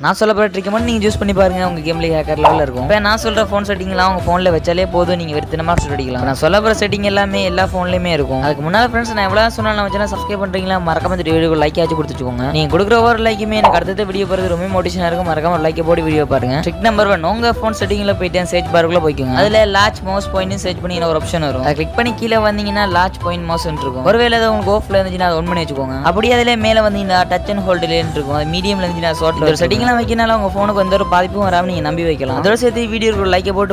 நான் சொல்ல போகிற ட்ரிக் மட்டும் நீங்கள் யூஸ் பண்ணி பாருங்க உங்கள் கேம்ல ஹேக்கர் லெவலில் இருக்கும் இப்போ நான் சொல்கிற ஃபோன் செட்டிங்லாம் உங்கள் ஃபோனில் வச்சாலே போதும் நீங்கள் வெறுத்தனமாக ஷூட் அடிக்கலாம் நான் சொல்ல போகிற செட்டிங் எல்லாமே எல்லா ஃபோன்லையுமே இருக்கும் அதுக்கு முன்னாடி ஃப்ரெண்ட்ஸ் நான் எவ்வளோ சொன்னாலும் வச்சுனா சப்ஸ்கிரைப் பண்ணுறீங்களா மறக்காம இந்த வீடியோ லைக் ஆச்சு கொடுத்துச்சுக்கோங்க நீங்கள் கொடுக்குற ஒவ்வொரு லைக்குமே எனக்கு அடுத்த வீடியோ போகிறது ரொம்ப மோட்டிவேஷனாக இருக்கும் மறக்காம ஒரு லைக் போட்டு வீடியோ பாருங்க ட்ரிக் நம்பர் ஒன் உங்கள் ஃபோன் செட்டிங்கில் போயிட்டு சர்ச் பாருக்குள்ள போய்க்கோங்க அதில் லாச் மவுஸ் பாயிண்ட் சர்ச் பண்ணி ஒரு ஆப்ஷன் வரும் அதை கிளிக் பண்ணி கீழே வந்தீங்கன்னா லாச் பாயிண்ட் மவுஸ் இருக்கும் ஒருவேளை அது உங்களுக்கு ஓஃப்ல இருந்துச்சுன்னா அதை ஒன் பண்ணி வச்சுக்கோங்க அப்படியே அதிலே மேலே வந்தீங்கன்னா டச் அண்ட் ஹோல்டில் இருக்கும் அது மீடியம்ல இருந்துச்சுன்னா ஷார்ட்ல ஒரு செட்டிங்லாம் வைக்கனால உங்க ஃபோனுக்கு எந்த ஒரு பாதிப்பும் வராம நீங்க நம்பி வைக்கலாம் அதோட சேர்த்து வீடியோ லைக்கை போட்டு